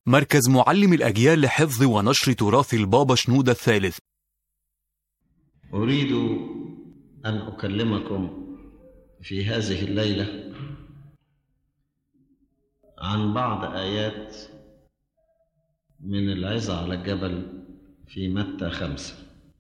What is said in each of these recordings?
مركز معلم الأجيال لحفظ ونشر تراث البابا شنودة الثالث أريد أن أكلمكم في هذه الليلة عن بعض آيات من العظة على الجبل في متى خمسة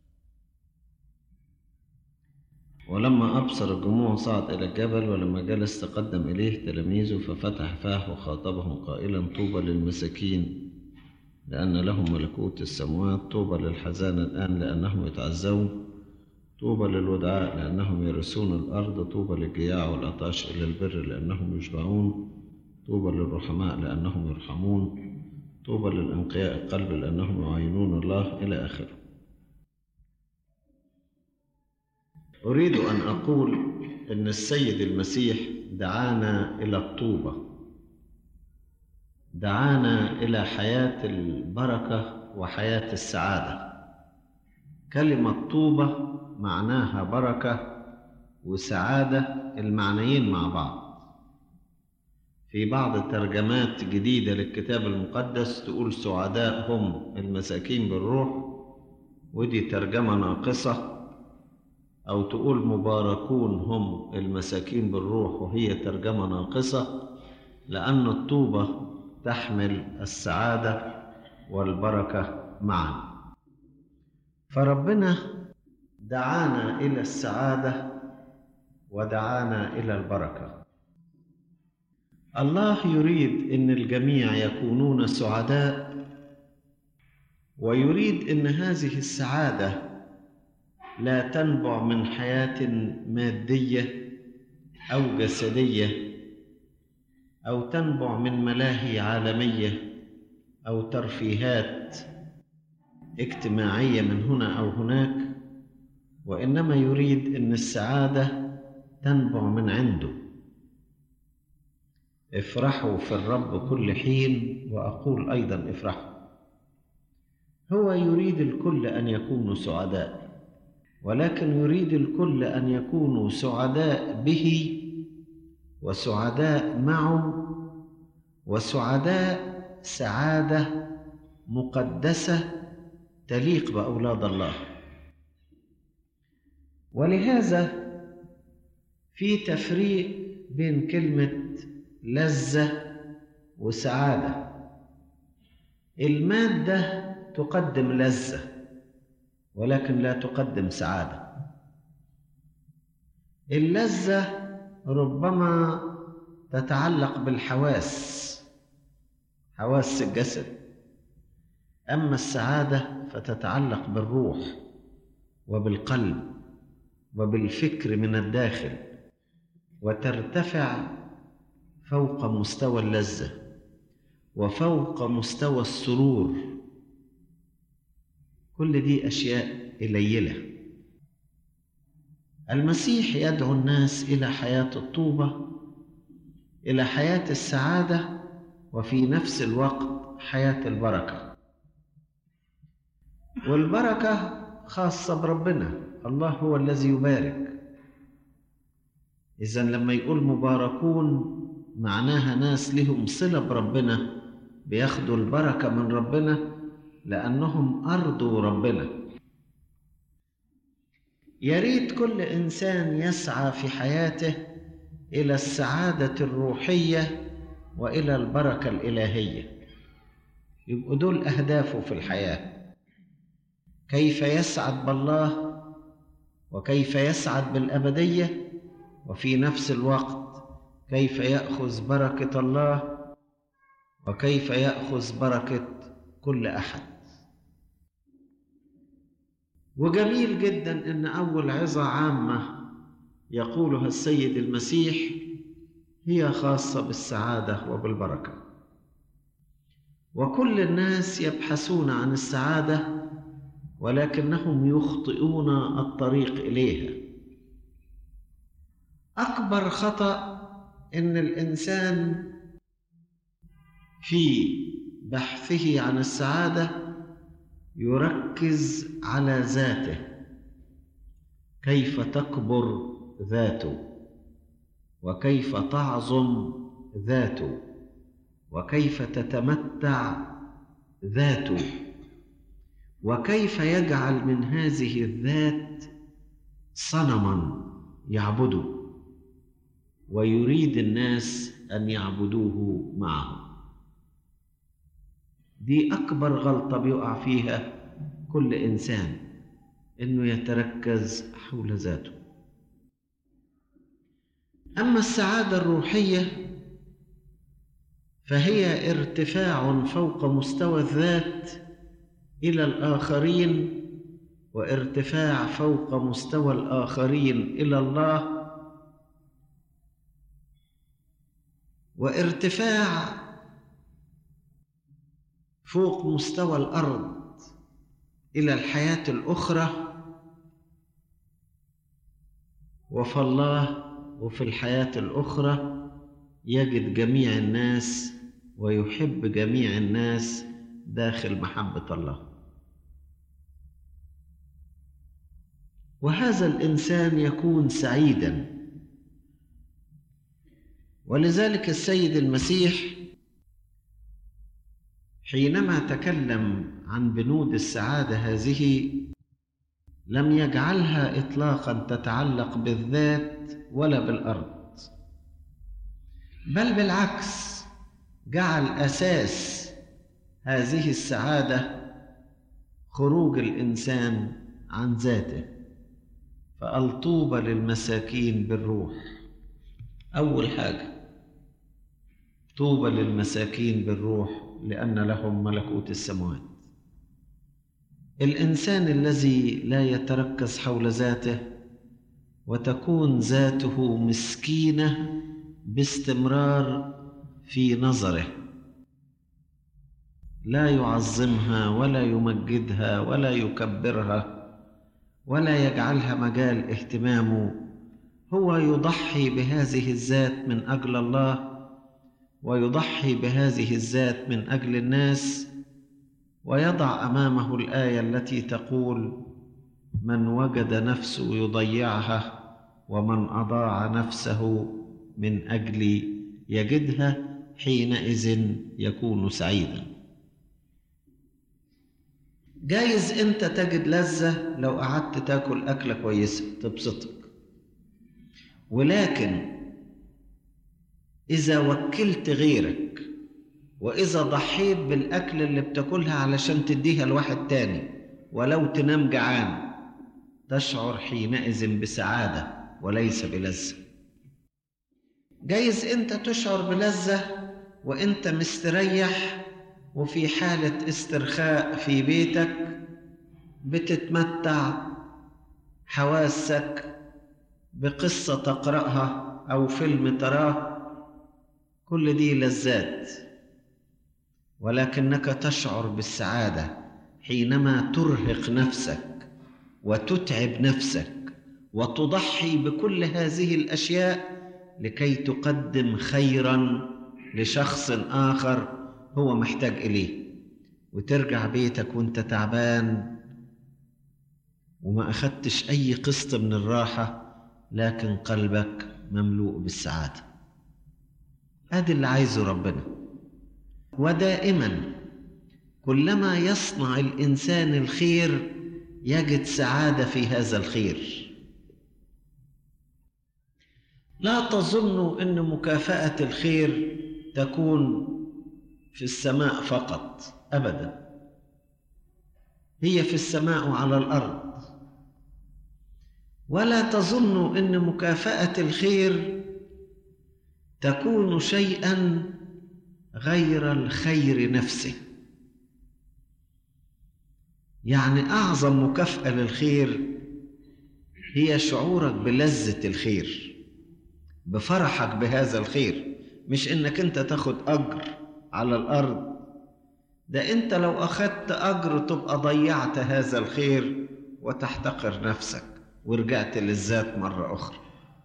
ولما أبصر الجموع صعد إلى الجبل ولما جلس تقدم إليه تلاميذه ففتح فاه وخاطبهم قائلا طوبى للمساكين لأن لهم ملكوت السماوات طوبى للحزان الآن لأنهم يتعزون طوبى للودعاء لأنهم يرثون الأرض طوبى للجياع والعطاش إلى البر لأنهم يشبعون طوبى للرحماء لأنهم يرحمون طوبى للأنقياء القلب لأنهم يعينون الله إلى آخره أريد أن أقول أن السيد المسيح دعانا إلى الطوبة دعانا إلى حياة البركة وحياة السعادة كلمة طوبة معناها بركة وسعادة المعنيين مع بعض في بعض الترجمات جديدة للكتاب المقدس تقول سعداء هم المساكين بالروح ودي ترجمة ناقصة أو تقول مباركون هم المساكين بالروح وهي ترجمة ناقصة لأن الطوبة تحمل السعادة والبركة معا فربنا دعانا إلى السعادة ودعانا إلى البركة الله يريد أن الجميع يكونون سعداء ويريد أن هذه السعادة لا تنبع من حياة مادية أو جسدية أو تنبع من ملاهي عالمية أو ترفيهات اجتماعية من هنا أو هناك وإنما يريد أن السعادة تنبع من عنده افرحوا في الرب كل حين وأقول أيضا افرحوا هو يريد الكل أن يكونوا سعداء ولكن يريد الكل ان يكونوا سعداء به وسعداء معه وسعداء سعاده مقدسه تليق باولاد الله ولهذا في تفريق بين كلمه لذه وسعاده الماده تقدم لذه ولكن لا تقدم سعاده اللذه ربما تتعلق بالحواس حواس الجسد اما السعاده فتتعلق بالروح وبالقلب وبالفكر من الداخل وترتفع فوق مستوى اللذه وفوق مستوى السرور كل دي أشياء قليلة المسيح يدعو الناس إلى حياة الطوبة إلى حياة السعادة وفي نفس الوقت حياة البركة والبركة خاصة بربنا الله هو الذي يبارك إذا لما يقول مباركون معناها ناس لهم صلة بربنا بياخدوا البركة من ربنا لأنهم أرضوا ربنا يا ريت كل إنسان يسعى في حياته إلى السعادة الروحية وإلى البركة الإلهية يبقوا دول أهدافه في الحياة كيف يسعد بالله وكيف يسعد بالأبدية وفي نفس الوقت كيف يأخذ بركة الله وكيف يأخذ بركة كل أحد وجميل جدا ان اول عظه عامه يقولها السيد المسيح هي خاصه بالسعاده وبالبركه وكل الناس يبحثون عن السعاده ولكنهم يخطئون الطريق اليها اكبر خطا ان الانسان في بحثه عن السعاده يركز على ذاته كيف تكبر ذاته وكيف تعظم ذاته وكيف تتمتع ذاته وكيف يجعل من هذه الذات صنما يعبده ويريد الناس ان يعبدوه معه دي اكبر غلطه بيقع فيها كل انسان انه يتركز حول ذاته اما السعاده الروحيه فهي ارتفاع فوق مستوى الذات الى الاخرين وارتفاع فوق مستوى الاخرين الى الله وارتفاع فوق مستوى الارض الى الحياه الاخرى وفي الله وفي الحياه الاخرى يجد جميع الناس ويحب جميع الناس داخل محبه الله وهذا الانسان يكون سعيدا ولذلك السيد المسيح حينما تكلم عن بنود السعاده هذه لم يجعلها اطلاقا تتعلق بالذات ولا بالارض بل بالعكس جعل اساس هذه السعاده خروج الانسان عن ذاته فقال طوبى للمساكين بالروح اول حاجه طوبى للمساكين بالروح لان لهم ملكوت السماوات الانسان الذي لا يتركز حول ذاته وتكون ذاته مسكينه باستمرار في نظره لا يعظمها ولا يمجدها ولا يكبرها ولا يجعلها مجال اهتمامه هو يضحي بهذه الذات من اجل الله ويضحي بهذه الذات من اجل الناس ويضع امامه الايه التي تقول من وجد نفسه يضيعها ومن اضاع نفسه من اجلي يجدها حينئذ يكون سعيدا جايز انت تجد لذه لو قعدت تاكل اكله كويسه تبسطك ولكن اذا وكلت غيرك واذا ضحيت بالاكل اللي بتاكلها علشان تديها لواحد تاني ولو تنام جعان تشعر حينئذ بسعاده وليس بلذه جايز انت تشعر بلذه وانت مستريح وفي حاله استرخاء في بيتك بتتمتع حواسك بقصه تقراها او فيلم تراه كل دي لذات ولكنك تشعر بالسعاده حينما ترهق نفسك وتتعب نفسك وتضحي بكل هذه الاشياء لكي تقدم خيرا لشخص اخر هو محتاج اليه وترجع بيتك وانت تعبان وما اخدتش اي قسط من الراحه لكن قلبك مملوء بالسعاده ادي اللي عايزه ربنا ودائما كلما يصنع الانسان الخير يجد سعاده في هذا الخير لا تظنوا ان مكافاه الخير تكون في السماء فقط ابدا هي في السماء وعلى الارض ولا تظنوا ان مكافاه الخير تكون شيئا غير الخير نفسه يعني اعظم مكافاه للخير هي شعورك بلذه الخير بفرحك بهذا الخير مش انك انت تاخد اجر على الارض ده انت لو اخدت اجر تبقى ضيعت هذا الخير وتحتقر نفسك ورجعت للذات مره اخرى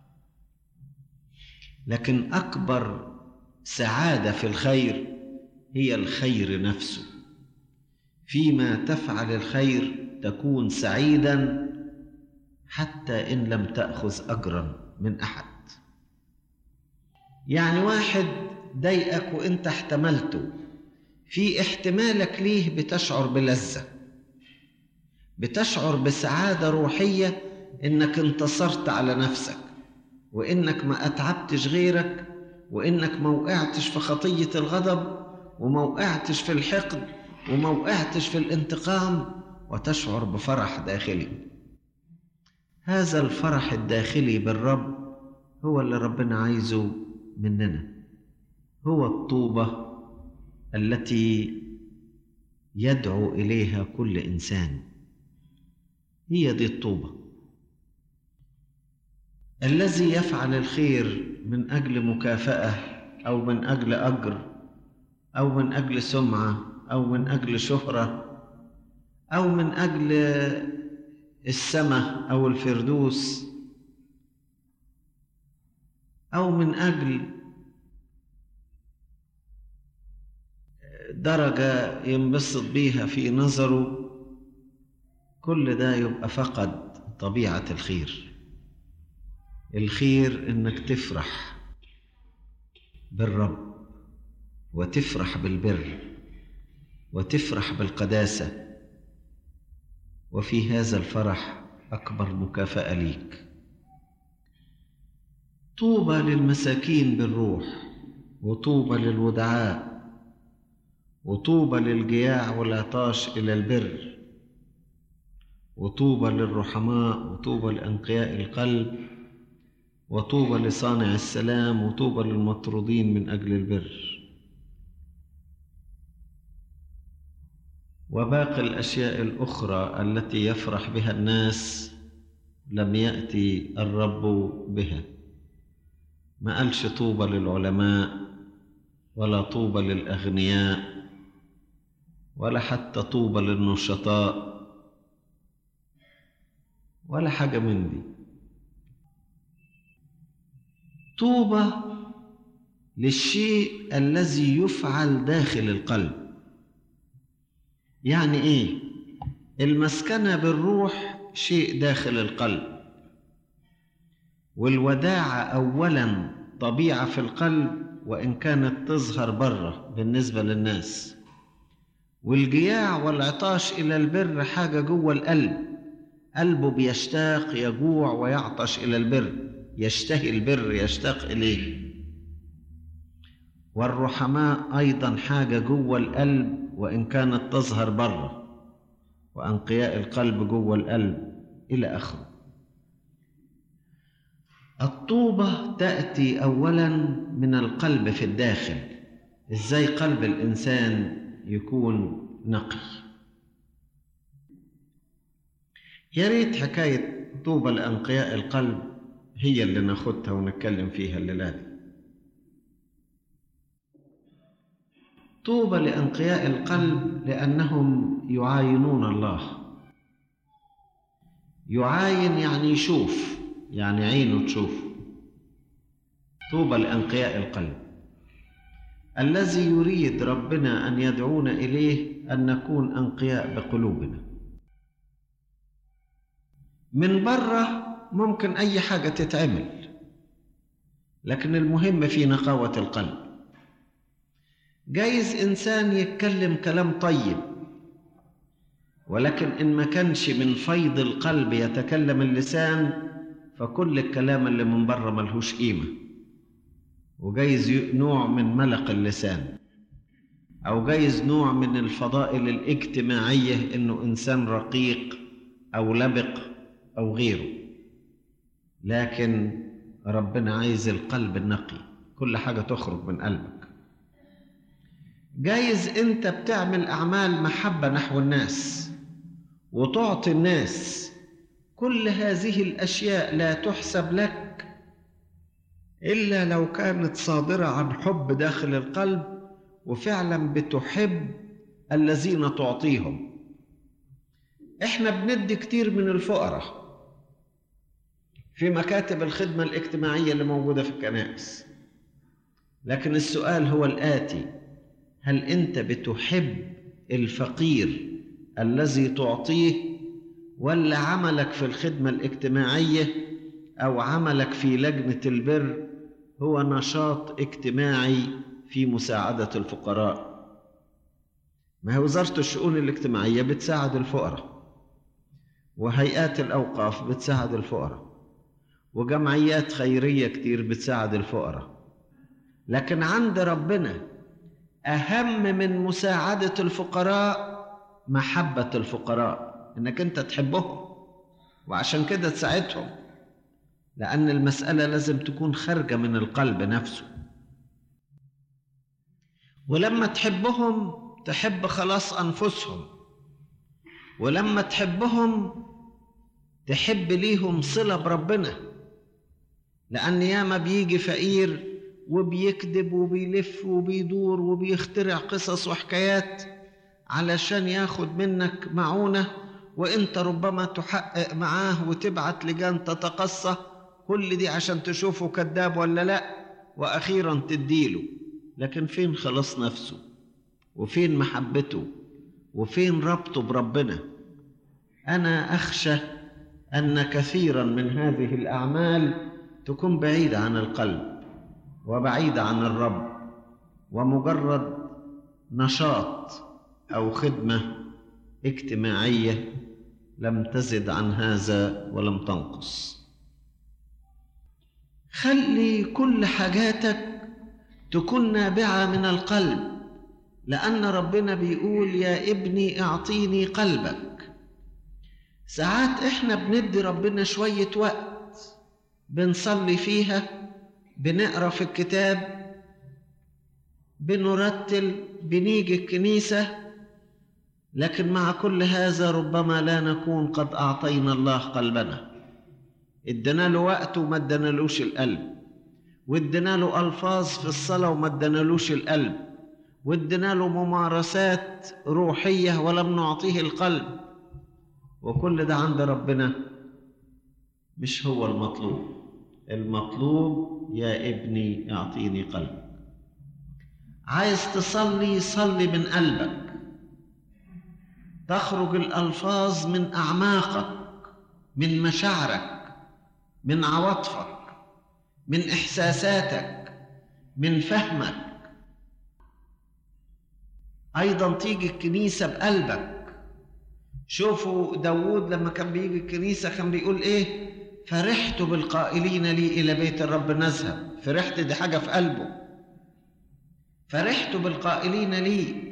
لكن اكبر سعاده في الخير هي الخير نفسه فيما تفعل الخير تكون سعيدا حتى ان لم تاخذ اجرا من احد يعني واحد ضايقك وانت احتملته في احتمالك ليه بتشعر بلذة بتشعر بسعادة روحية انك انتصرت على نفسك وانك ما اتعبتش غيرك وانك ما وقعتش في خطية الغضب وما وقعتش في الحقد وما وقعتش في الانتقام وتشعر بفرح داخلي هذا الفرح الداخلي بالرب هو اللي ربنا عايزه مننا هو الطوبة التي يدعو إليها كل إنسان هي دي الطوبة الذي يفعل الخير من أجل مكافأة أو من أجل أجر أو من أجل سمعة أو من أجل شهرة أو من أجل السماء أو الفردوس أو من أجل درجة ينبسط بيها في نظره كل ده يبقى فقد طبيعة الخير الخير إنك تفرح بالرب وتفرح بالبر وتفرح بالقداسة وفي هذا الفرح أكبر مكافأة ليك طوبى للمساكين بالروح وطوبى للودعاء وطوبى للجياع والعطاش إلى البر وطوبى للرحماء وطوبى لأنقياء القلب وطوبى لصانع السلام وطوبى للمطرودين من أجل البر وباقي الأشياء الأخرى التي يفرح بها الناس لم يأتي الرب بها ما قالش طوبى للعلماء ولا طوبى للأغنياء ولا حتى طوبى للنشطاء ولا حاجة من دي طوبى للشيء الذي يفعل داخل القلب يعني ايه المسكنه بالروح شيء داخل القلب والوداعه اولا طبيعه في القلب وان كانت تظهر بره بالنسبه للناس والجياع والعطاش الى البر حاجه جوه القلب قلبه بيشتاق يجوع ويعطش الى البر يشتهي البر يشتاق اليه والرحماء ايضا حاجه جوه القلب وان كانت تظهر بره وانقياء القلب جوه القلب الى اخره الطوبه تاتي اولا من القلب في الداخل ازاي قلب الانسان يكون نقي يا ريت حكايه طوبى لانقياء القلب هي اللي ناخدها ونتكلم فيها الليله دي طوبى لانقياء القلب لانهم يعاينون الله يعاين يعني يشوف يعني عينه تشوف طوبى لانقياء القلب الذي يريد ربنا ان يدعونا اليه ان نكون انقياء بقلوبنا من بره ممكن اي حاجه تتعمل لكن المهم في نقاوه القلب جايز انسان يتكلم كلام طيب ولكن ان ما كانش من فيض القلب يتكلم اللسان فكل الكلام اللي من بره ملهوش قيمه وجايز نوع من ملق اللسان او جايز نوع من الفضائل الاجتماعيه انه انسان رقيق او لبق او غيره لكن ربنا عايز القلب النقي كل حاجه تخرج من قلبك جايز انت بتعمل اعمال محبه نحو الناس وتعطي الناس كل هذه الاشياء لا تحسب لك الا لو كانت صادره عن حب داخل القلب وفعلا بتحب الذين تعطيهم احنا بندي كتير من الفقراء في مكاتب الخدمه الاجتماعيه اللي موجوده في الكنائس لكن السؤال هو الاتي هل انت بتحب الفقير الذي تعطيه ولا عملك في الخدمه الاجتماعيه او عملك في لجنه البر هو نشاط اجتماعي في مساعدة الفقراء ما هي وزارة الشؤون الاجتماعية بتساعد الفقراء وهيئات الأوقاف بتساعد الفقراء وجمعيات خيرية كتير بتساعد الفقراء لكن عند ربنا أهم من مساعدة الفقراء محبة الفقراء إنك أنت تحبهم وعشان كده تساعدهم لأن المسألة لازم تكون خارجة من القلب نفسه ولما تحبهم تحب خلاص أنفسهم ولما تحبهم تحب ليهم صلة بربنا لأن ياما بيجي فقير وبيكذب وبيلف وبيدور وبيخترع قصص وحكايات علشان ياخد منك معونة وانت ربما تحقق معاه وتبعت لجان تتقصى كل دي عشان تشوفه كذاب ولا لا واخيرا تديله لكن فين خلاص نفسه وفين محبته وفين ربطه بربنا انا اخشى ان كثيرا من هذه الاعمال تكون بعيده عن القلب وبعيده عن الرب ومجرد نشاط او خدمه اجتماعيه لم تزد عن هذا ولم تنقص خلي كل حاجاتك تكون نابعه من القلب لان ربنا بيقول يا ابني اعطيني قلبك ساعات احنا بندي ربنا شويه وقت بنصلي فيها بنقرا في الكتاب بنرتل بنيجي الكنيسه لكن مع كل هذا ربما لا نكون قد اعطينا الله قلبنا ادينا له وقت وما ادينالوش القلب وادينا له الفاظ في الصلاه وما ادينالوش القلب وادينا له ممارسات روحيه ولم نعطيه القلب وكل ده عند ربنا مش هو المطلوب المطلوب يا ابني اعطيني قلبك عايز تصلي صلي من قلبك تخرج الالفاظ من اعماقك من مشاعرك من عواطفك من احساساتك من فهمك ايضا تيجي الكنيسه بقلبك شوفوا داوود لما كان بيجي الكنيسه كان بيقول ايه فرحت بالقائلين لي الى بيت الرب نذهب فرحت دي حاجه في قلبه فرحت بالقائلين لي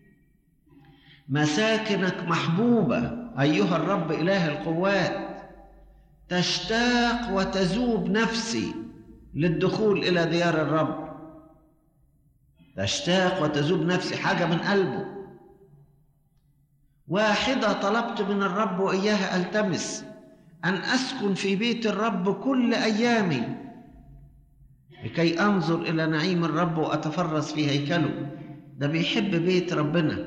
مساكنك محبوبه ايها الرب اله القوات تشتاق وتذوب نفسي للدخول الى ديار الرب تشتاق وتذوب نفسي حاجه من قلبه واحده طلبت من الرب واياها التمس ان اسكن في بيت الرب كل ايامي لكي انظر الى نعيم الرب واتفرس في هيكله ده بيحب بيت ربنا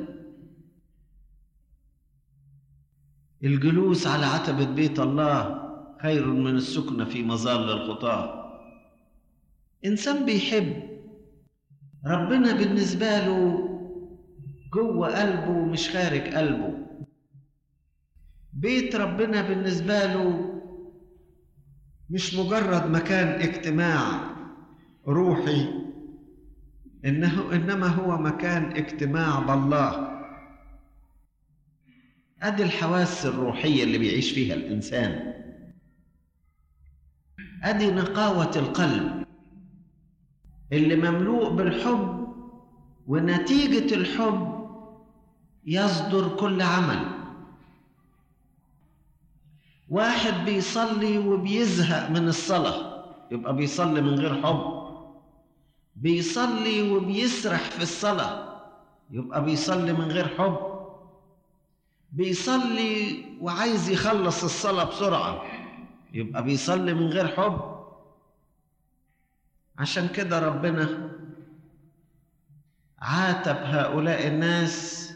الجلوس على عتبه بيت الله خير من السكن في مظال الخطاه انسان بيحب ربنا بالنسبه له جوه قلبه مش خارج قلبه بيت ربنا بالنسبه له مش مجرد مكان اجتماع روحي انه انما هو مكان اجتماع بالله ادي الحواس الروحيه اللي بيعيش فيها الانسان ادي نقاوه القلب اللي مملوء بالحب ونتيجه الحب يصدر كل عمل واحد بيصلي وبيزهق من الصلاه يبقى بيصلي من غير حب بيصلي وبيسرح في الصلاه يبقى بيصلي من غير حب بيصلي وعايز يخلص الصلاه بسرعه يبقى بيصلي من غير حب عشان كده ربنا عاتب هؤلاء الناس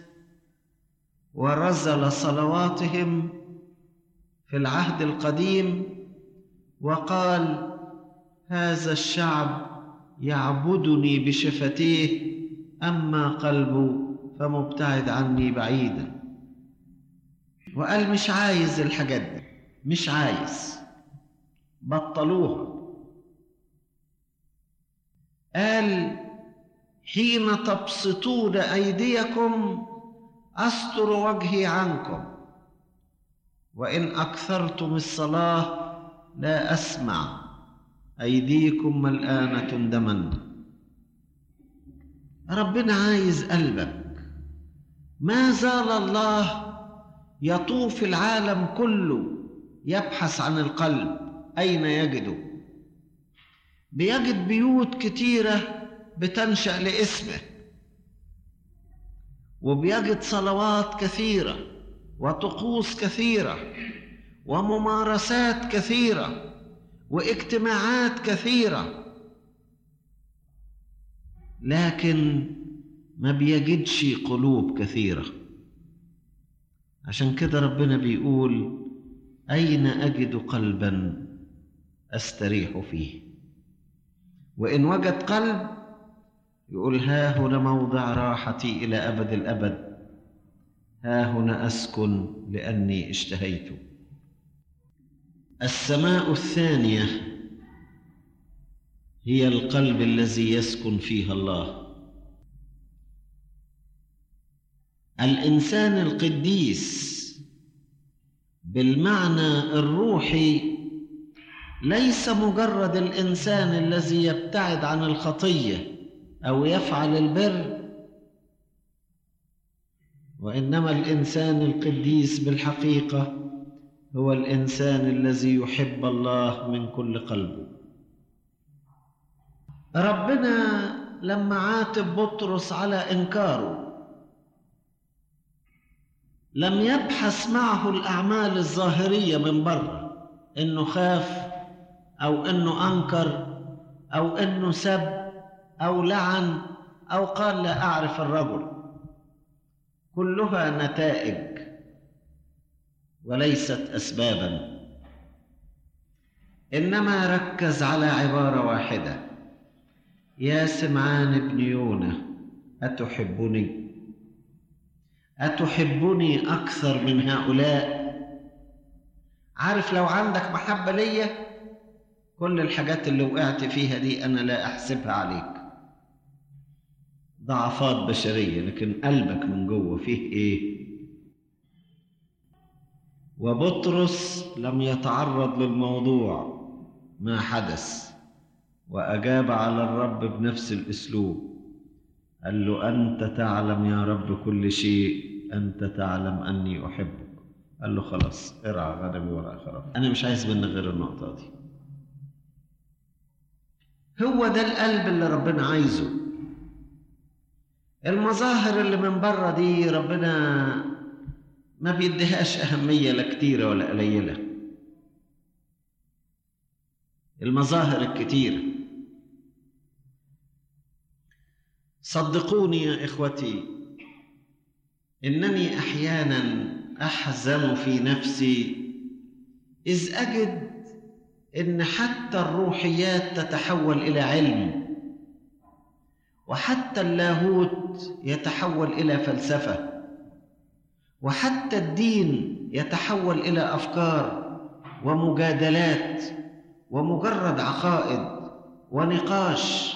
ورزل صلواتهم في العهد القديم وقال هذا الشعب يعبدني بشفتيه اما قلبه فمبتعد عني بعيدا وقال مش عايز الحاجات دي مش عايز بطلوها قال حين تبسطون أيديكم أستر وجهي عنكم وإن أكثرتم الصلاة لا أسمع أيديكم ملآنة دما ربنا عايز قلبك ما زال الله يطوف العالم كله يبحث عن القلب أين يجده بيجد بيوت كتيرة بتنشأ لاسمه وبيجد صلوات كثيرة وطقوس كثيرة وممارسات كثيرة واجتماعات كثيرة لكن ما بيجدش قلوب كثيرة عشان كده ربنا بيقول أين أجد قلبا أستريح فيه وإن وجد قلب يقول ها هنا موضع راحتي إلى أبد الأبد ها هنا أسكن لأني اشتهيت السماء الثانية هي القلب الذي يسكن فيها الله الإنسان القديس بالمعنى الروحي ليس مجرد الإنسان الذي يبتعد عن الخطية أو يفعل البر وإنما الإنسان القديس بالحقيقة هو الإنسان الذي يحب الله من كل قلبه ربنا لما عاتب بطرس على إنكاره لم يبحث معه الأعمال الظاهرية من بره إنه خاف أو إنه أنكر أو إنه سب أو لعن أو قال لا أعرف الرجل كلها نتائج وليست أسبابا إنما ركز على عبارة واحدة يا سمعان ابن يونه أتحبني أتحبني أكثر من هؤلاء عارف لو عندك محبة ليا كل الحاجات اللي وقعت فيها دي أنا لا أحسبها عليك ضعفات بشرية لكن قلبك من جوه فيه إيه وبطرس لم يتعرض للموضوع ما حدث وأجاب على الرب بنفس الأسلوب قال له أنت تعلم يا رب كل شيء أنت تعلم أني أحبك قال له خلاص ارعى غنمي وراء خرافي أنا مش عايز منك غير النقطة دي هو ده القلب اللي ربنا عايزه المظاهر اللي من بره دي ربنا ما بيديهاش أهمية لا كتيرة ولا قليلة المظاهر الكتيرة صدقوني يا إخوتي إنني أحيانا أحزن في نفسي إذ أجد إن حتى الروحيات تتحول إلى علم وحتى اللاهوت يتحول إلى فلسفة وحتى الدين يتحول إلى أفكار ومجادلات ومجرد عقائد ونقاش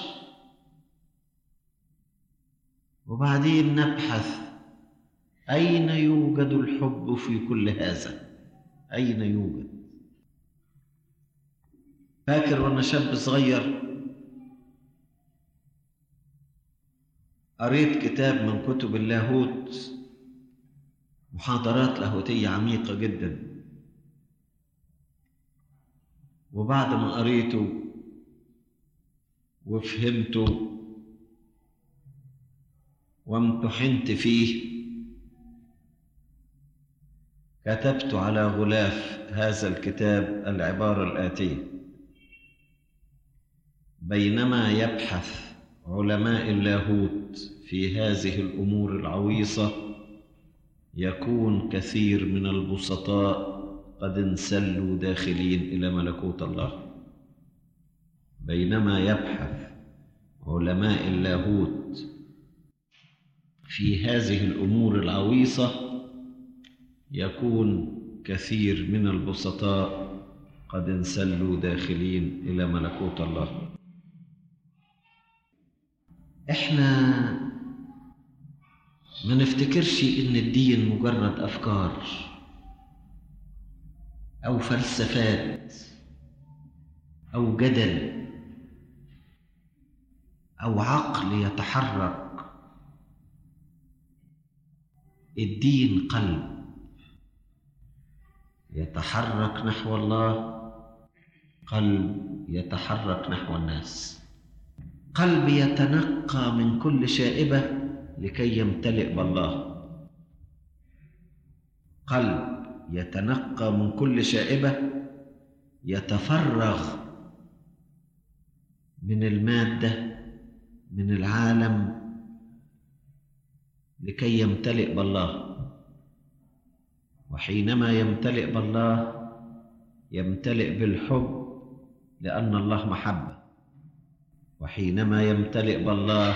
وبعدين نبحث أين يوجد الحب في كل هذا؟ أين يوجد؟ فاكر وأنا شاب صغير قريت كتاب من كتب اللاهوت محاضرات لاهوتية عميقة جدا وبعد ما قريته وفهمته وامتحنت فيه كتبت على غلاف هذا الكتاب العبارة الآتية بينما يبحث علماء اللاهوت في هذه الأمور العويصة يكون كثير من البسطاء قد انسلوا داخلين إلى ملكوت الله بينما يبحث علماء اللاهوت في هذه الأمور العويصة يكون كثير من البسطاء قد انسلوا داخلين إلى ملكوت الله احنا ما نفتكرش ان الدين مجرد افكار او فلسفات او جدل او عقل يتحرك الدين قلب يتحرك نحو الله قلب يتحرك نحو الناس قلب يتنقى من كل شائبه لكي يمتلئ بالله قلب يتنقى من كل شائبه يتفرغ من الماده من العالم لكي يمتلئ بالله وحينما يمتلئ بالله يمتلئ بالحب لان الله محبه وحينما يمتلئ بالله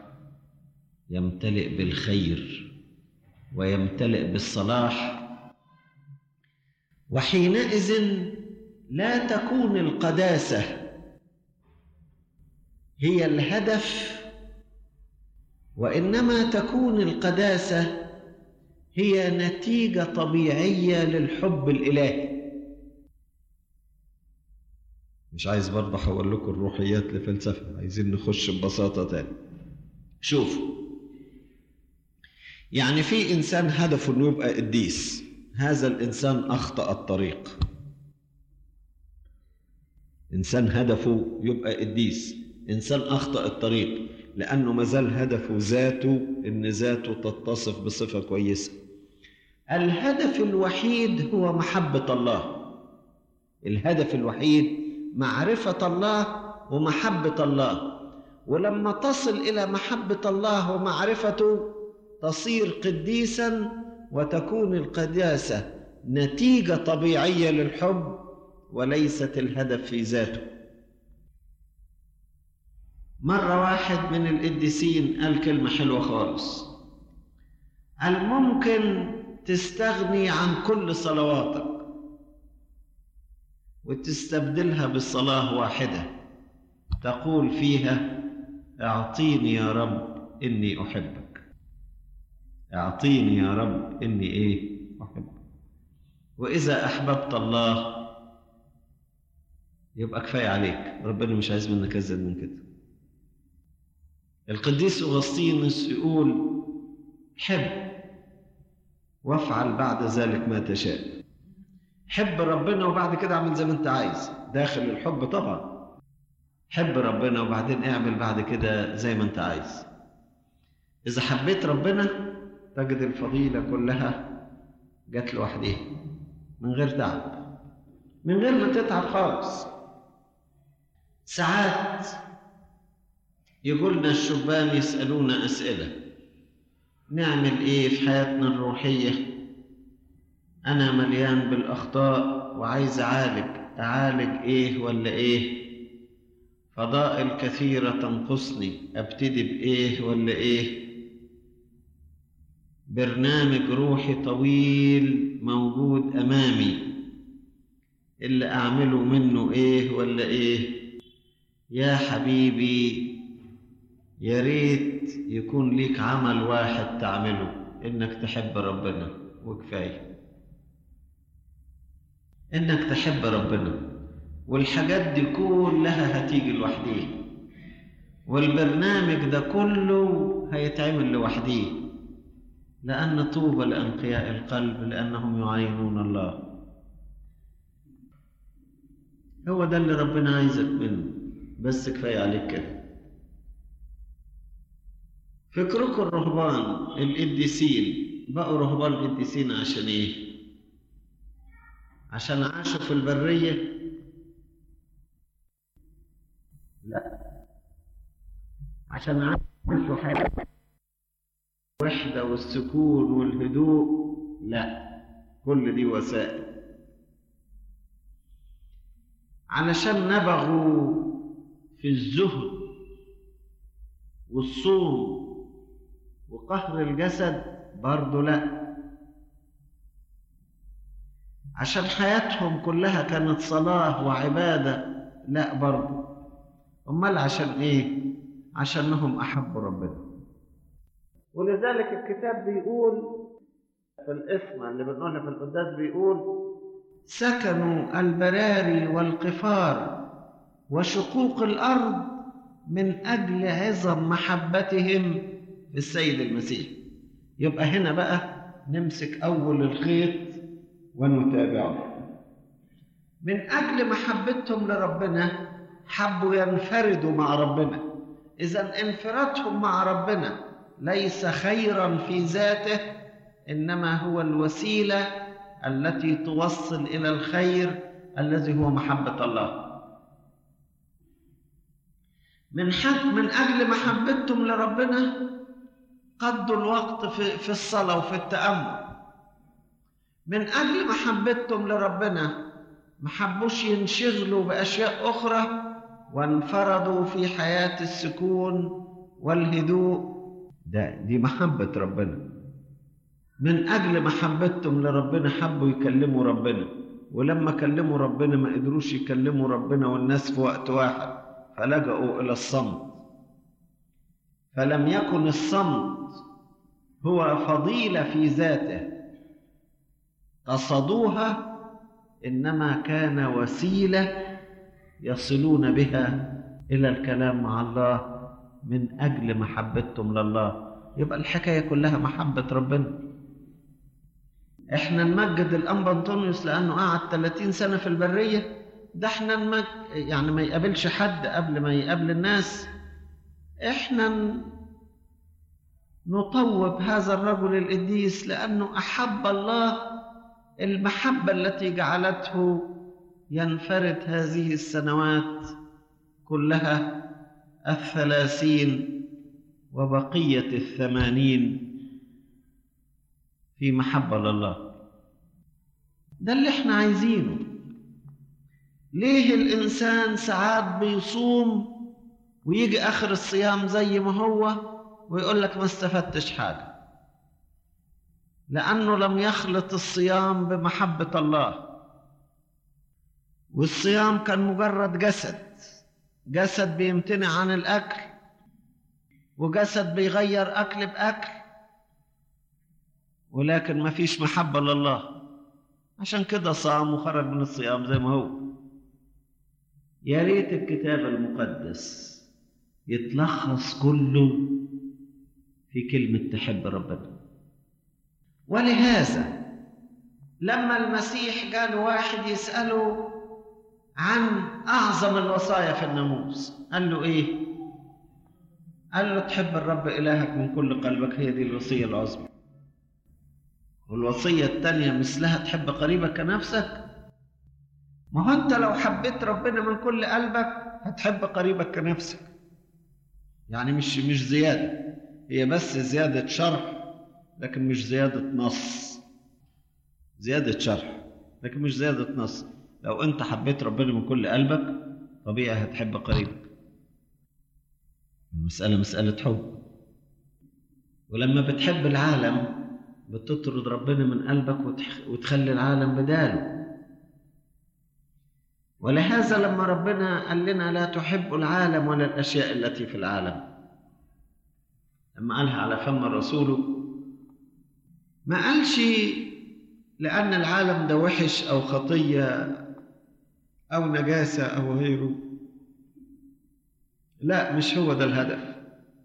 يمتلئ بالخير ويمتلئ بالصلاح وحينئذ لا تكون القداسه هي الهدف وانما تكون القداسه هي نتيجه طبيعيه للحب الالهي مش عايز برضه احول لكم الروحيات لفلسفه عايزين نخش ببساطه تاني شوفوا يعني في انسان هدفه انه يبقى قديس هذا الانسان اخطا الطريق انسان هدفه يبقى قديس انسان اخطا الطريق لانه ما زال هدفه ذاته ان ذاته تتصف بصفه كويسه الهدف الوحيد هو محبه الله الهدف الوحيد معرفه الله ومحبه الله ولما تصل الى محبه الله ومعرفته تصير قديسا وتكون القداسه نتيجه طبيعيه للحب وليست الهدف في ذاته مرة واحد من القديسين قال كلمة حلوة خالص قال ممكن تستغني عن كل صلواتك وتستبدلها بصلاة واحدة تقول فيها اعطيني يا رب اني احبك اعطيني يا رب اني ايه احبك واذا احببت الله يبقى كفايه عليك ربنا مش عايز منك ازيد من كده القديس اغسطينوس يقول حب وافعل بعد ذلك ما تشاء حب ربنا وبعد كده اعمل زي ما انت عايز داخل الحب طبعا حب ربنا وبعدين اعمل بعد كده زي ما انت عايز اذا حبيت ربنا تجد الفضيله كلها جت لوحديها من غير تعب من غير ما تتعب خالص ساعات يقولنا الشبان يسألونا أسئلة نعمل إيه في حياتنا الروحية أنا مليان بالأخطاء وعايز أعالج أعالج إيه ولا إيه فضائل كثيرة تنقصني أبتدي بإيه ولا إيه برنامج روحي طويل موجود أمامي اللي أعمله منه إيه ولا إيه يا حبيبي يا ريت يكون ليك عمل واحد تعمله انك تحب ربنا وكفايه انك تحب ربنا والحاجات دي كلها هتيجي لوحديها والبرنامج ده كله هيتعمل لوحديه لأن طوبى لأنقياء القلب لأنهم يعاينون الله هو ده اللي ربنا عايزك منه بس كفاية عليك كده فكركم الرهبان القديسين بقوا رهبان قديسين عشان ايه عشان عاشوا في البرية لا عشان عاشوا حياة الوحدة والسكون والهدوء لا كل دي وسائل علشان نبغوا في الزهد والصوم وقهر الجسد برضه لا عشان حياتهم كلها كانت صلاة وعبادة لا برضه أمال عشان إيه؟ عشانهم أحبوا ربنا ولذلك الكتاب بيقول في الاسم اللي بنقولها في القداس بيقول سكنوا البراري والقفار وشقوق الأرض من أجل عظم محبتهم في السيد المسيح يبقى هنا بقى نمسك أول الخيط ونتابعه من أجل محبتهم لربنا حبوا ينفردوا مع ربنا إذا انفرادهم مع ربنا ليس خيرا في ذاته إنما هو الوسيلة التي توصل إلى الخير الذي هو محبة الله من حق من أجل محبتهم لربنا قضوا الوقت في, في الصلاة وفي التأمل من أجل محبتهم لربنا ما حبوش ينشغلوا بأشياء أخرى وانفردوا في حياة السكون والهدوء ده دي محبة ربنا من أجل محبتهم لربنا حبوا يكلموا ربنا ولما كلموا ربنا ما قدروش يكلموا ربنا والناس في وقت واحد فلجأوا إلى الصمت فلم يكن الصمت هو فضيلة في ذاته قصدوها إنما كان وسيلة يصلون بها إلى الكلام مع الله من أجل محبتهم لله يبقى الحكاية كلها محبة ربنا احنا نمجد الأنبا أنطونيوس لأنه قعد 30 سنة في البرية ده احنا نمج... يعني ما يقابلش حد قبل ما يقابل الناس احنا نطوب هذا الرجل القديس لأنه أحب الله المحبة التي جعلته ينفرد هذه السنوات كلها الثلاثين وبقية الثمانين في محبة لله ده اللي احنا عايزينه ليه الإنسان ساعات بيصوم ويجي آخر الصيام زي ما هو ويقول لك ما استفدتش حاجة لأنه لم يخلط الصيام بمحبة الله والصيام كان مجرد جسد جسد بيمتنع عن الأكل وجسد بيغير أكل بأكل ولكن ما فيش محبة لله عشان كده صام وخرج من الصيام زي ما هو يا ريت الكتاب المقدس يتلخص كله في كلمة تحب ربنا ولهذا لما المسيح جاء واحد يسأله عن أعظم الوصايا في الناموس قال له إيه؟ قال له تحب الرب إلهك من كل قلبك هي دي الوصية العظمى والوصية الثانية مثلها تحب قريبك كنفسك ما هو أنت لو حبيت ربنا من كل قلبك هتحب قريبك كنفسك يعني مش مش زيادة هي بس زيادة شرح لكن مش زيادة نص زيادة شرح لكن مش زيادة نص لو أنت حبيت ربنا من كل قلبك طبيعي هتحب قريبك المسألة مسألة حب ولما بتحب العالم بتطرد ربنا من قلبك وتخلي العالم بداله ولهذا لما ربنا قال لنا لا تحب العالم ولا الأشياء التي في العالم لما قالها على فم رسوله ما قالش لأن العالم ده وحش أو خطية أو نجاسة أو غيره لا مش هو ده الهدف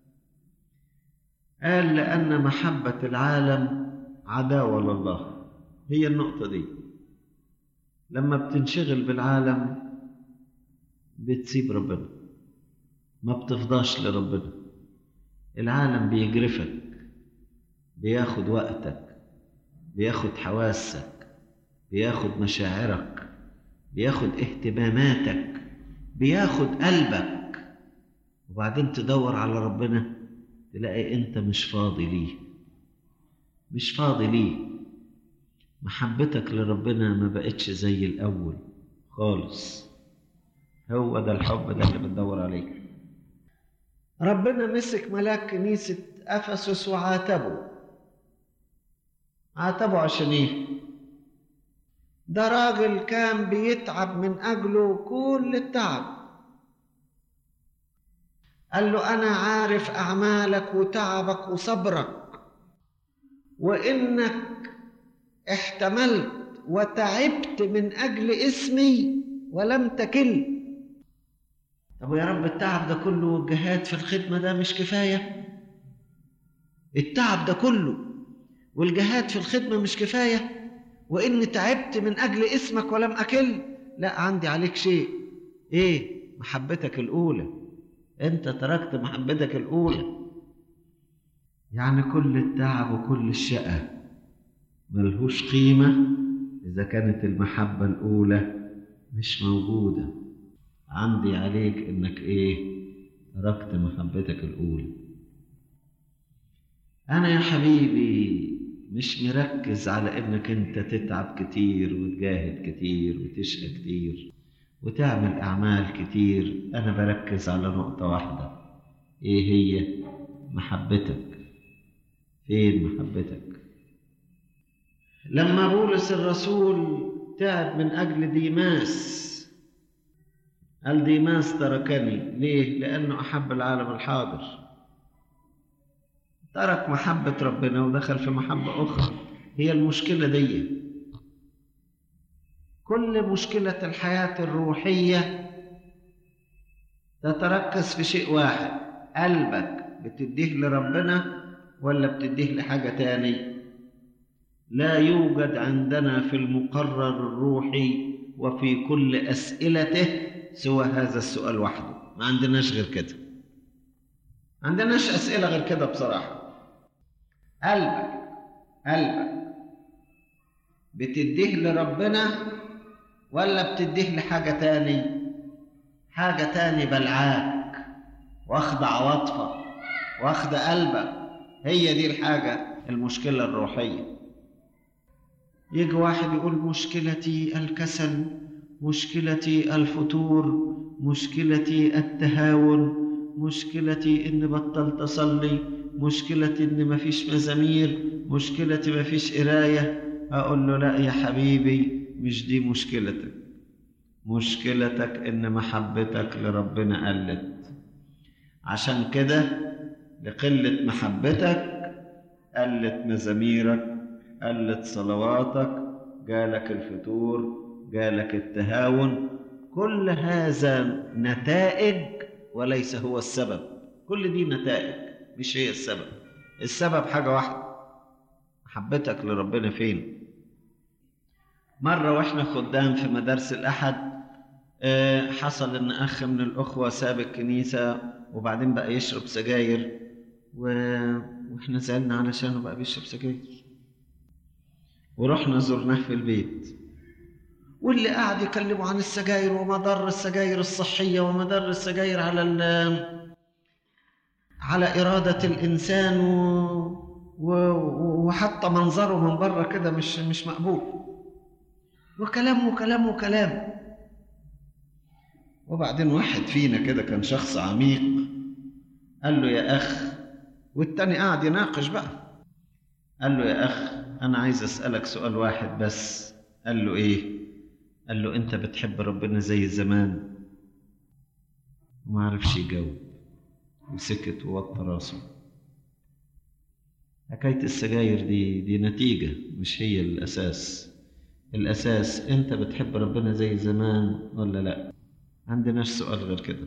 قال لأن محبة العالم عداوة لله هي النقطة دي لما بتنشغل بالعالم بتسيب ربنا ما بتفضاش لربنا العالم بيجرفك بياخد وقتك بياخد حواسك بياخد مشاعرك بياخد اهتماماتك بياخد قلبك وبعدين تدور على ربنا تلاقي انت مش فاضي ليه مش فاضي ليه محبتك لربنا ما بقتش زي الاول خالص هو ده الحب ده اللي بتدور عليه ربنا مسك ملاك كنيسة أفسس وعاتبه عاتبه عشان إيه؟ ده راجل كان بيتعب من أجله كل التعب قال له أنا عارف أعمالك وتعبك وصبرك وإنك احتملت وتعبت من أجل اسمي ولم تكل طب يا رب التعب ده كله والجهاد في الخدمة ده مش كفاية التعب ده كله والجهاد في الخدمة مش كفاية وإني تعبت من أجل اسمك ولم أكل لا عندي عليك شيء إيه محبتك الأولى أنت تركت محبتك الأولى يعني كل التعب وكل الشقة ملهوش قيمة إذا كانت المحبة الأولى مش موجودة عندي عليك إنك إيه تركت محبتك الأولى أنا يا حبيبي مش مركز على إنك أنت تتعب كتير وتجاهد كتير وتشقى كتير وتعمل أعمال كتير أنا بركز على نقطة واحدة إيه هي محبتك فين محبتك لما بولس الرسول تعب من أجل ديماس قال ديماس تركني ليه؟ لأنه أحب العالم الحاضر ترك محبة ربنا ودخل في محبة أخرى هي المشكلة دي كل مشكلة الحياة الروحية تتركز في شيء واحد قلبك بتديه لربنا ولا بتديه لحاجة تاني لا يوجد عندنا في المقرر الروحي وفي كل أسئلته سوى هذا السؤال وحده ما عندناش غير كده ما عندناش أسئلة غير كده بصراحة قلبك قلبك بتديه لربنا ولا بتديه لحاجة تاني حاجة تاني بلعاك واخد عواطفك واخد قلبك هي دي الحاجة المشكلة الروحية يجي واحد يقول مشكلتي الكسل مشكلتي الفتور مشكلتي التهاون مشكلتي إن بطلت أصلي مشكلتي إن مفيش مزامير مشكلتي مفيش قراية أقول له لا يا حبيبي مش دي مشكلتك مشكلتك إن محبتك لربنا قلت عشان كده لقلة محبتك قلت مزاميرك قلت صلواتك جالك الفتور جالك التهاون كل هذا نتائج وليس هو السبب كل دي نتائج مش هي السبب السبب حاجة واحدة محبتك لربنا فين مرة واحنا خدام في مدارس الأحد حصل إن أخ من الأخوة ساب الكنيسة وبعدين بقى يشرب سجاير و... واحنا زعلنا علشانه بقى بيشرب سجاير ورحنا زرناه في البيت واللي قاعد يكلموا عن السجاير ومضار السجاير الصحية ومضار السجاير على ال على إرادة الإنسان و... و... وحتى منظره من بره كده مش مش مقبول وكلام وكلام وكلام وبعدين واحد فينا كده كان شخص عميق قال له يا أخ والتاني قاعد يناقش بقى قال له يا أخ أنا عايز أسألك سؤال واحد بس قال له إيه قال له أنت بتحب ربنا زي زمان وما عرفش يجاوب وسكت ووطى راسه حكاية السجاير دي دي نتيجة مش هي الأساس الأساس أنت بتحب ربنا زي زمان ولا لأ عندناش سؤال غير كده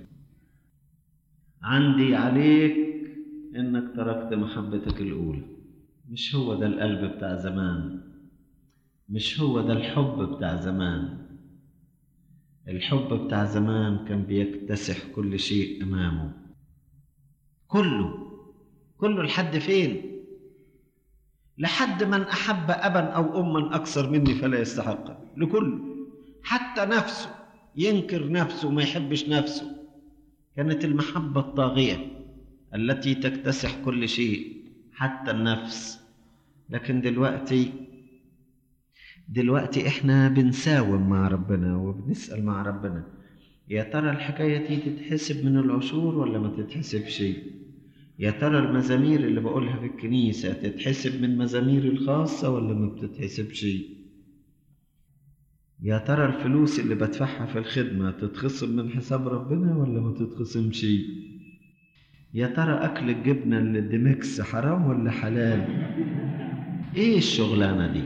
عندي عليك إنك تركت محبتك الأولى مش هو ده القلب بتاع زمان مش هو ده الحب بتاع زمان الحب بتاع زمان كان بيكتسح كل شيء أمامه كله كله لحد فين لحد من أحب أبا أو أما أكثر مني فلا يستحق لكله حتى نفسه ينكر نفسه وما يحبش نفسه كانت المحبة الطاغية التي تكتسح كل شيء حتى النفس لكن دلوقتي دلوقتي احنا بنساوم مع ربنا وبنسأل مع ربنا يا ترى الحكاية دي تتحسب من العشور ولا ما تتحسبش يا ترى المزامير اللي بقولها في الكنيسة تتحسب من مزاميري الخاصة ولا ما بتتحسبش يا ترى الفلوس اللي بدفعها في الخدمة تتخصم من حساب ربنا ولا ما تتخصمش يا ترى أكل الجبنة اللي ديمكس حرام ولا حلال؟ إيه الشغلانة دي؟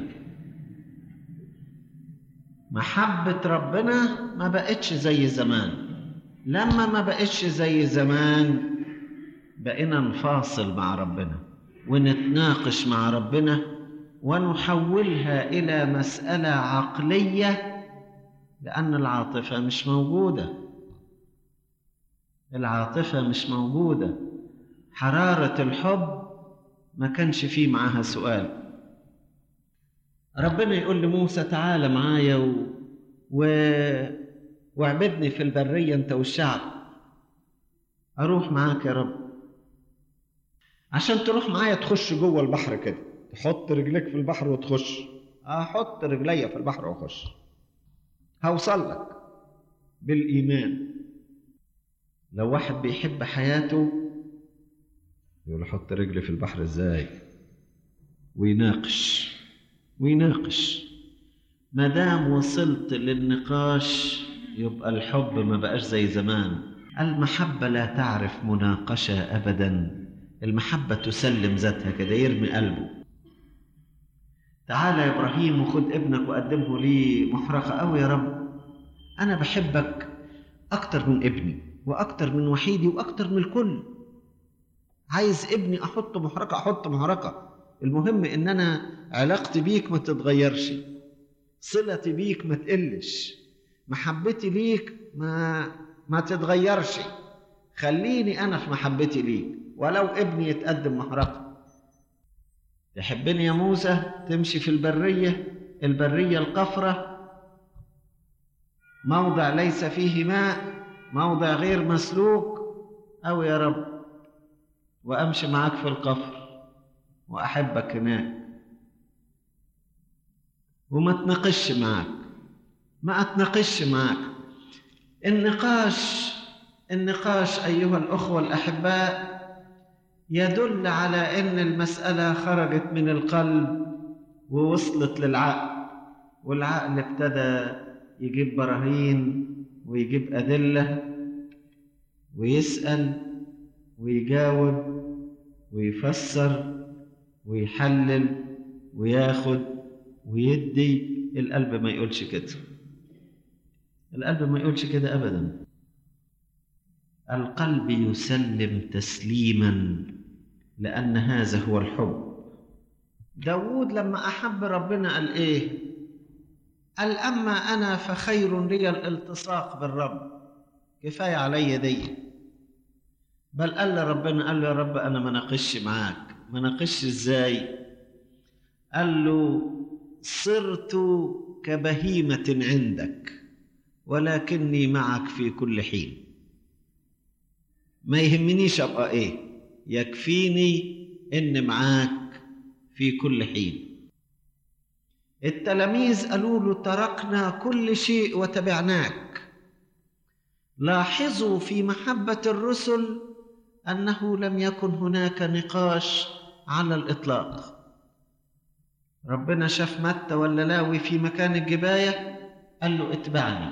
محبة ربنا ما بقتش زي زمان لما ما بقتش زي زمان بقينا نفاصل مع ربنا ونتناقش مع ربنا ونحولها إلى مسألة عقلية لأن العاطفة مش موجودة العاطفة مش موجودة حرارة الحب ما كانش فيه معاها سؤال ربنا يقول لموسى تعالى معايا و... و... واعبدني في البرية انت والشعب اروح معاك يا رب عشان تروح معايا تخش جوه البحر كده تحط رجليك في البحر وتخش احط رجليا في البحر واخش هوصل لك بالايمان لو واحد بيحب حياته يقول احط رجلي في البحر ازاي ويناقش ويناقش ما دام وصلت للنقاش يبقى الحب ما بقاش زي زمان المحبة لا تعرف مناقشة أبدا المحبة تسلم ذاتها كده يرمي قلبه تعالى يا إبراهيم وخد ابنك وقدمه لي محرقة أوي يا رب أنا بحبك أكتر من ابني وأكتر من وحيدي وأكتر من الكل عايز ابني أحط محرقة أحط محرقة المهم إن أنا علاقتي بيك ما تتغيرش صلتي بيك ما تقلش محبتي ليك ما ما تتغيرش خليني أنا في محبتي ليك ولو ابني يتقدم محرقة تحبني يا موسى تمشي في البرية البرية القفرة موضع ليس فيه ماء موضع غير مسلوك أو يا رب وأمشي معاك في القفر وأحبك هناك وما تناقش معاك ما أتناقش معاك النقاش النقاش أيها الأخوة الأحباء يدل على أن المسألة خرجت من القلب ووصلت للعقل والعقل ابتدى يجيب براهين ويجيب أدلة ويسأل ويجاوب ويفسر ويحلل وياخد ويدي القلب ما يقولش كده القلب ما يقولش كده أبدا القلب يسلم تسليما لأن هذا هو الحب داود لما أحب ربنا قال إيه قال أما أنا فخير لي الالتصاق بالرب كفاية علي دي بل قال لربنا قال له يا رب أنا ما ناقش معاك ما ناقش إزاي قال له صرت كبهيمة عندك ولكني معك في كل حين ما يهمنيش ابقى ايه يكفيني ان معاك في كل حين التلاميذ قالوا له تركنا كل شيء وتبعناك لاحظوا في محبه الرسل انه لم يكن هناك نقاش على الاطلاق ربنا شاف متى ولا لاوي في مكان الجبايه قال له اتبعني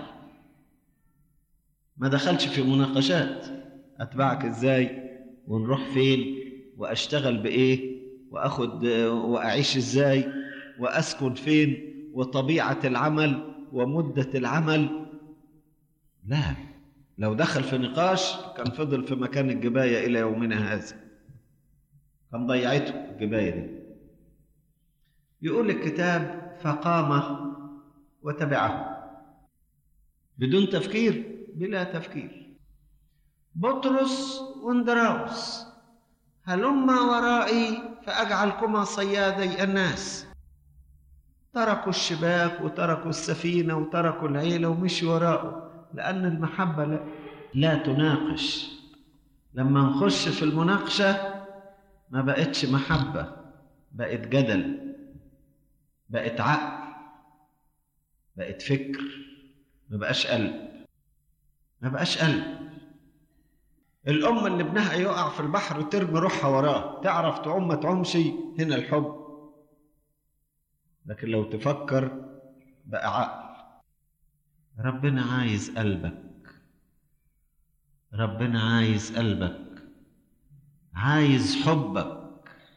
ما دخلش في مناقشات اتبعك ازاي ونروح فين واشتغل بايه واخد واعيش ازاي واسكن فين وطبيعه العمل ومده العمل لا لو دخل في نقاش كان فضل في مكان الجبايه الى يومنا هذا كان ضيعته الجبايه دي يقول الكتاب فقام وتبعه بدون تفكير بلا تفكير بطرس واندراوس هلما ورائي فأجعلكما صيادي الناس تركوا الشباك وتركوا السفينة وتركوا العيلة ومشوا وراءه لأن المحبة لا, لا تناقش لما نخش في المناقشة ما بقتش محبة بقت جدل بقت عقل بقت فكر ما بقاش قلب ما بقاش قلب الأم اللي ابنها يقع في البحر وترمي روحها وراه تعرف تعوم ما تعومش هنا الحب لكن لو تفكر بقى عقل ربنا عايز قلبك ربنا عايز قلبك عايز حبك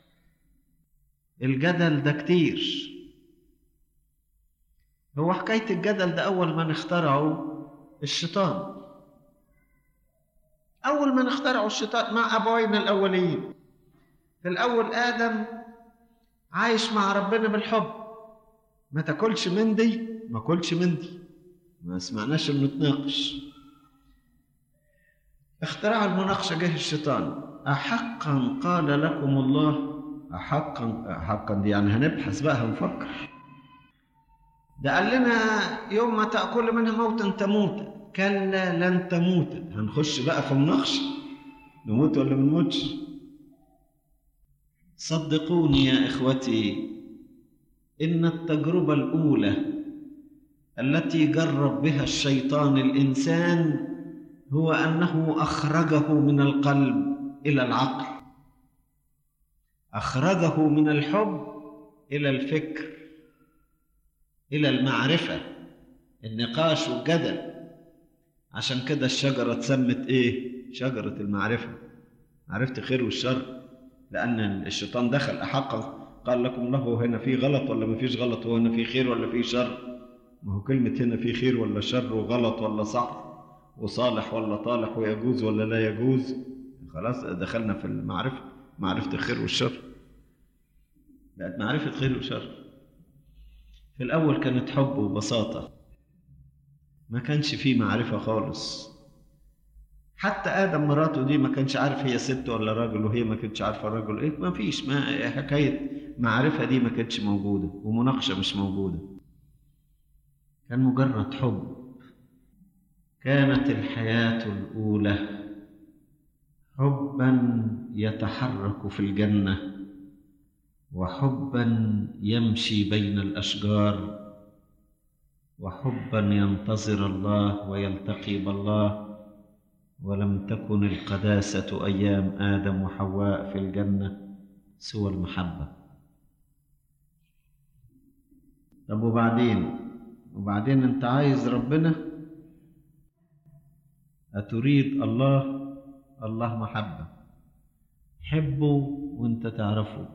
الجدل ده كتير هو حكاية الجدل ده أول ما اخترعه الشيطان أول ما اخترعوا الشيطان مع أبوينا الأولين في الأول آدم عايش مع ربنا بالحب ما تاكلش من دي ما كلش من دي ما سمعناش انه نتناقش اخترع المناقشه جه الشيطان احقا قال لكم الله احقا احقا دي يعني هنبحث بقى هنفكر ده قال لنا يوم ما تاكل منها موتا تموت كلا لن تموت هنخش بقى في مناقشه نموت ولا ما نموتش صدقوني يا اخوتي ان التجربه الاولى التي جرب بها الشيطان الانسان هو انه اخرجه من القلب الى العقل اخرجه من الحب الى الفكر الى المعرفه النقاش والجدل عشان كده الشجره اتسمت ايه شجره المعرفه عرفت الخير والشر لان الشيطان دخل احقا قال لكم له هنا في غلط ولا ما فيش غلط وهنا في خير ولا في شر ما هو كلمة هنا في خير ولا شر وغلط ولا صح وصالح ولا طالح ويجوز ولا لا يجوز خلاص دخلنا في المعرفة معرفة الخير والشر بقت معرفة خير وشر في الأول كانت حب وبساطة ما كانش فيه معرفة خالص حتى آدم مراته دي ما كانش عارف هي ست ولا راجل وهي ما كانتش عارفة الراجل إيه ما فيش ما حكاية معرفة دي ما كانتش موجودة ومناقشة مش موجودة كان مجرد حب كانت الحياة الأولى حبا يتحرك في الجنة وحبا يمشي بين الأشجار وحبا ينتظر الله ويلتقي بالله ولم تكن القداسة أيام آدم وحواء في الجنة سوى المحبة طب وبعدين وبعدين انت عايز ربنا أتريد الله الله محبة حبه وانت تعرفه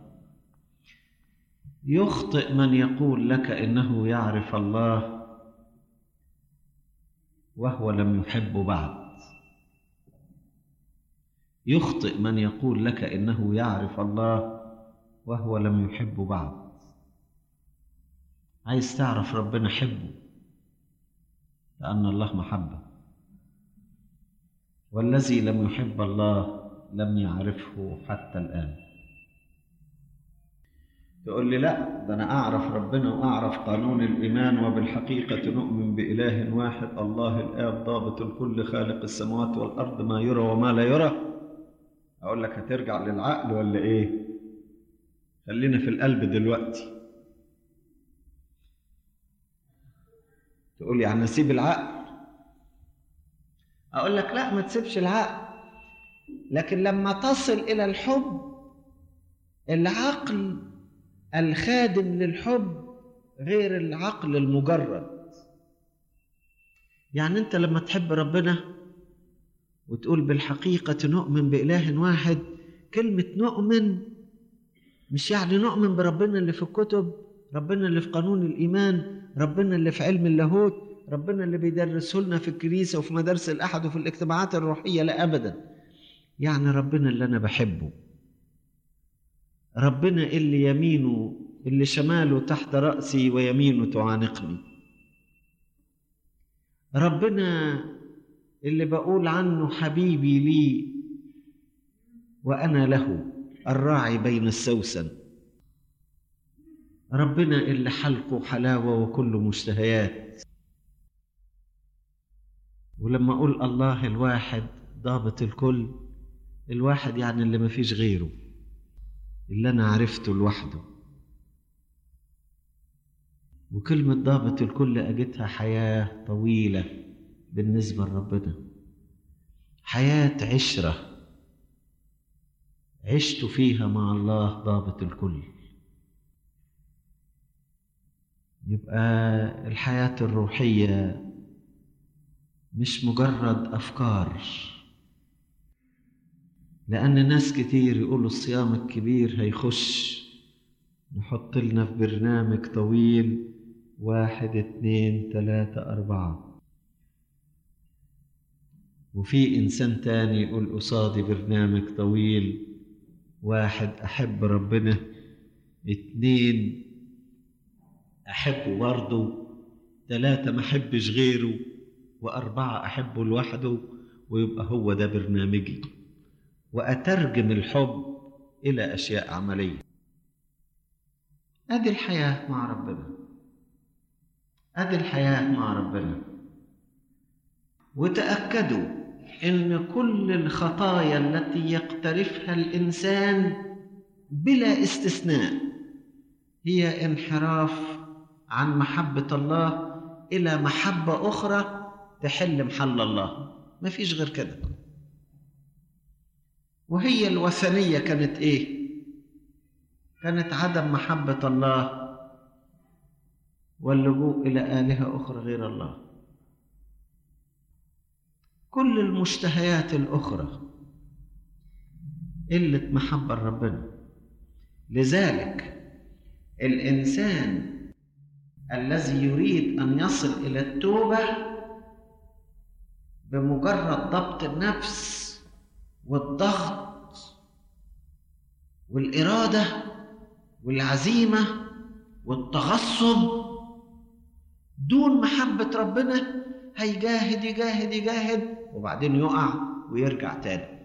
يخطئ من يقول لك إنه يعرف الله وهو لم يحب بعد يخطئ من يقول لك إنه يعرف الله وهو لم يحب بعد عايز تعرف ربنا حبه لأن الله محبة والذي لم يحب الله لم يعرفه حتى الآن تقول لي لا ده أنا أعرف ربنا وأعرف قانون الإيمان وبالحقيقة نؤمن بإله واحد الله الآب ضابط الكل خالق السماوات والأرض ما يرى وما لا يرى أقول لك هترجع للعقل ولا إيه خلينا في القلب دلوقتي تقول لي يعني اسيب العقل اقول لك لا ما تسيبش العقل لكن لما تصل الى الحب العقل الخادم للحب غير العقل المجرد يعني انت لما تحب ربنا وتقول بالحقيقة نؤمن بإله واحد كلمة نؤمن مش يعني نؤمن بربنا اللي في الكتب ربنا اللي في قانون الإيمان ربنا اللي في علم اللاهوت ربنا اللي بيدرسه لنا في الكنيسة وفي مدارس الأحد وفي الاجتماعات الروحية لا أبدا يعني ربنا اللي أنا بحبه ربنا اللي يمينه اللي شماله تحت رأسي ويمينه تعانقني ربنا اللي بقول عنه حبيبي لي وأنا له الراعي بين السوسن ربنا اللي حلقه حلاوة وكله مشتهيات ولما أقول الله الواحد ضابط الكل الواحد يعني اللي ما فيش غيره اللي أنا عرفته لوحده وكلمة ضابط الكل أجدها حياة طويلة بالنسبة لربنا حياة عشرة عشت فيها مع الله ضابط الكل يبقى الحياة الروحية مش مجرد أفكار لأن ناس كتير يقولوا الصيام الكبير هيخش نحط لنا في برنامج طويل واحد اتنين تلاتة أربعة وفي إنسان تاني يقول قصادي برنامج طويل واحد أحب ربنا اتنين أحبه برضه تلاتة ما أحبش غيره وأربعة أحبه لوحده ويبقى هو ده برنامجي وأترجم الحب إلى أشياء عملية أدي الحياة مع ربنا أدي الحياة مع ربنا وتأكدوا إن كل الخطايا التي يقترفها الإنسان بلا استثناء هي انحراف عن محبة الله إلى محبة أخرى تحل محل الله ما فيش غير كده وهي الوثنية كانت إيه؟ كانت عدم محبة الله واللجوء إلى آلهة أخرى غير الله كل المشتهيات الأخرى قلة محبة ربنا لذلك الإنسان الذي يريد أن يصل إلى التوبة بمجرد ضبط النفس والضغط والإرادة والعزيمة والتغصب دون محبة ربنا هيجاهد يجاهد يجاهد وبعدين يقع ويرجع تاني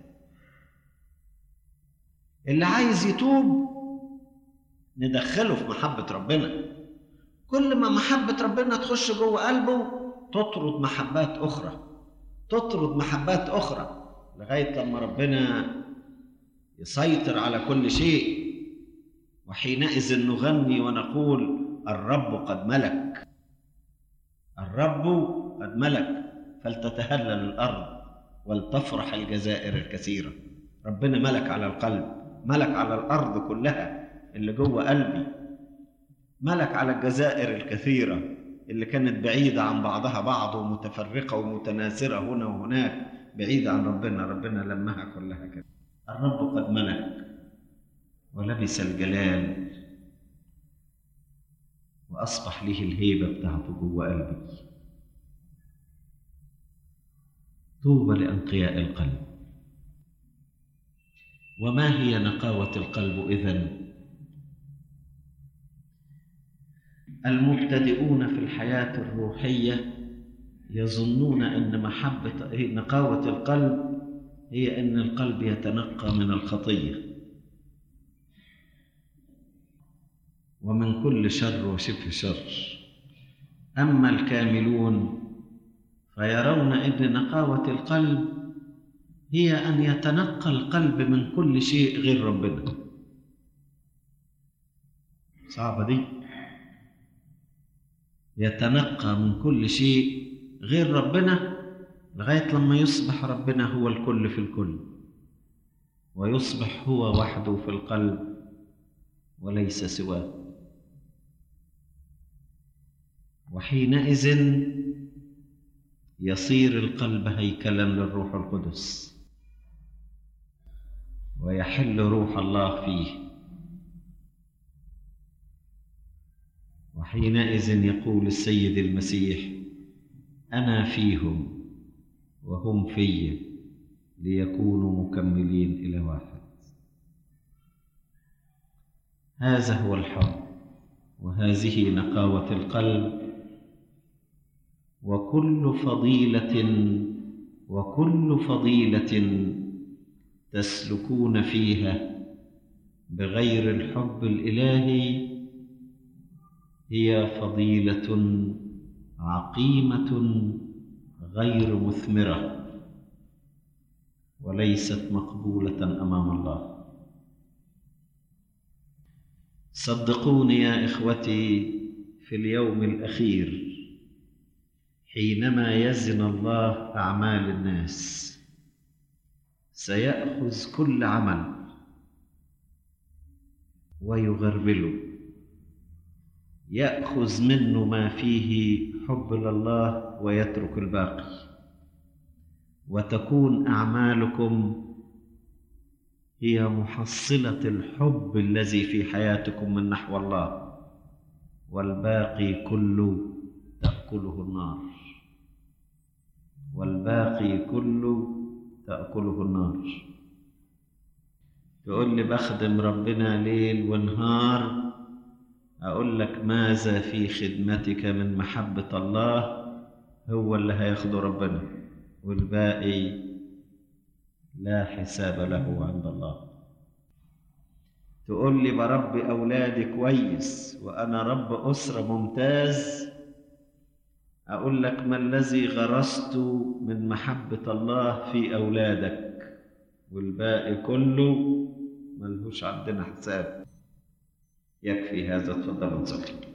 اللي عايز يتوب ندخله في محبة ربنا كل ما محبة ربنا تخش جوه قلبه تطرد محبات أخرى تطرد محبات أخرى لغاية لما ربنا يسيطر على كل شيء وحينئذ نغني ونقول الرب قد ملك الرب قد ملك فلتتهلل الأرض ولتفرح الجزائر الكثيرة ربنا ملك على القلب ملك على الأرض كلها اللي جوه قلبي ملك على الجزائر الكثيرة اللي كانت بعيدة عن بعضها بعض ومتفرقة ومتناثرة هنا وهناك بعيدة عن ربنا ربنا لمها كلها كده الرب قد ملك ولبس الجلال وأصبح له الهيبة بتاعته جوه قلبي طوبى لأنقياء القلب وما هي نقاوة القلب إذن؟ المبتدئون في الحياة الروحية يظنون أن محبة نقاوة القلب هي أن القلب يتنقى من الخطية ومن كل شر وشبه شر أما الكاملون فيرون أن نقاوة القلب هي أن يتنقى القلب من كل شيء غير ربنا صعبة دي يتنقى من كل شيء غير ربنا لغاية لما يصبح ربنا هو الكل في الكل ويصبح هو وحده في القلب وليس سواه وحينئذ يصير القلب هيكلا للروح القدس ويحل روح الله فيه وحينئذ يقول السيد المسيح انا فيهم وهم في ليكونوا مكملين الى واحد هذا هو الحب وهذه نقاوه القلب وكل فضيله وكل فضيله تسلكون فيها بغير الحب الالهي هي فضيله عقيمه غير مثمره وليست مقبوله امام الله صدقوني يا اخوتي في اليوم الاخير حينما يزن الله اعمال الناس سياخذ كل عمل ويغربله ياخذ منه ما فيه حب لله ويترك الباقي وتكون اعمالكم هي محصلة الحب الذي في حياتكم من نحو الله والباقي كله تأكله النار والباقي كله تأكله النار تقول لي بخدم ربنا ليل ونهار أقول لك ماذا في خدمتك من محبة الله هو اللي هياخده ربنا والباقي لا حساب له عند الله تقول لي بربي أولادي كويس وأنا رب أسرة ممتاز أقول لك ما الذي غرست من محبة الله في أولادك والباقي كله ملهوش عندنا حساب يكفي هذا تفضل نصلي